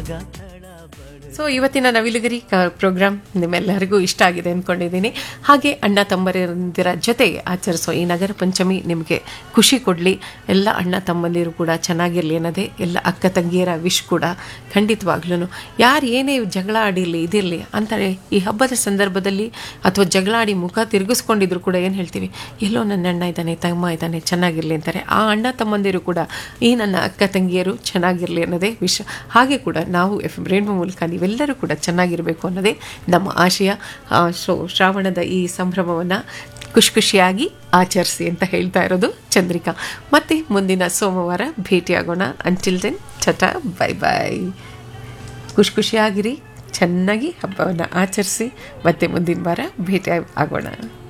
so ಇವತ್ತಿನ ನವಿಲುಗರಿ program ನಿಮ್ಮೆಲ್ಲರಿಗೂ ಇಷ್ಟ ಆಗಿದೆ ಅಂದ್ಕೊಂಡಿದ್ದೀನಿ ಹಾಗೆ ಅಣ್ಣ ತಮ್ಮಂದಿರ ಜೊತೆಗೆ ಆಚರಿಸೋ ಈ ನಗರ ಪಂಚಮಿ ನಿಮಗೆ ಖುಷಿ ಕೊಡಲಿ ಎಲ್ಲ ಅಣ್ಣ ತಮ್ಮಂದಿರು ಕೂಡ ಚೆನ್ನಾಗಿರಲಿ ಅನ್ನೋದೇ ಎಲ್ಲ ಅಕ್ಕ ತಂಗಿಯರ ವಿಶ್ ಕೂಡ ಖಂಡಿತವಾಗ್ಲೂ ಯಾರು ಏನೇ ಜಗಳ ಆಡಿರಲಿ ಇದಿರಲಿ ಅಂತಾರೆ ಈ ಹಬ್ಬದ ಸಂದರ್ಭದಲ್ಲಿ ಅಥವಾ ಜಗಳ ಆಡಿ ಮುಖ ತಿರುಗಿಸ್ಕೊಂಡಿದ್ರು ಕೂಡ ಏನು ಹೇಳ್ತೀವಿ ಎಲ್ಲೋ ನನ್ನ ಅಣ್ಣ ಇದ್ದಾನೆ ತಮ್ಮ ಇದ್ದಾನೆ ಚೆನ್ನಾಗಿರಲಿ ಅಂತಾರೆ ಆ ಅಣ್ಣ ತಮ್ಮಂದಿರು ಕೂಡ ಈ ನನ್ನ ಅಕ್ಕ ತಂಗಿಯರು ಚೆನ್ನಾಗಿರಲಿ ಅನ್ನೋದೇ ವಿಷ ಹಾಗೆ ಕೂಡ ನಾವು ಎಫ್ ಎಂ ರೇಣು ಮೂಲಕ ನೀವೆಲ್ಲರೂ ಕೂಡ ಚೆನ್ನಾಗಿರಬೇಕು ಅನ್ನೋದೇ ನಮ್ಮ ಆಶಯ ಆ, ಸೊ ಶ್ರಾವಣದ ಈ ಸಂಭ್ರಮವನ್ನು ಖುಷಿ ಖುಷಿಯಾಗಿ ಆಚರಿಸಿ ಅಂತ ಹೇಳ್ತಾ ಇರೋದು ಚಂದ್ರಿಕಾ ಮತ್ತೆ ಮುಂದಿನ ಸೋಮವಾರ ಭೇಟಿಯಾಗೋಣ ಅಂಟಿಲ್ ದೆನ್ ಚಟ ಬೈ ಬಾಯ್ ಖುಷಿ ಖುಷಿಯಾಗಿರಿ ಚೆನ್ನಾಗಿ ಹಬ್ಬವನ್ನು ಆಚರಿಸಿ ಮತ್ತೆ ಮುಂದಿನ ವಾರ ಭೇಟಿ ಆಗೋಣ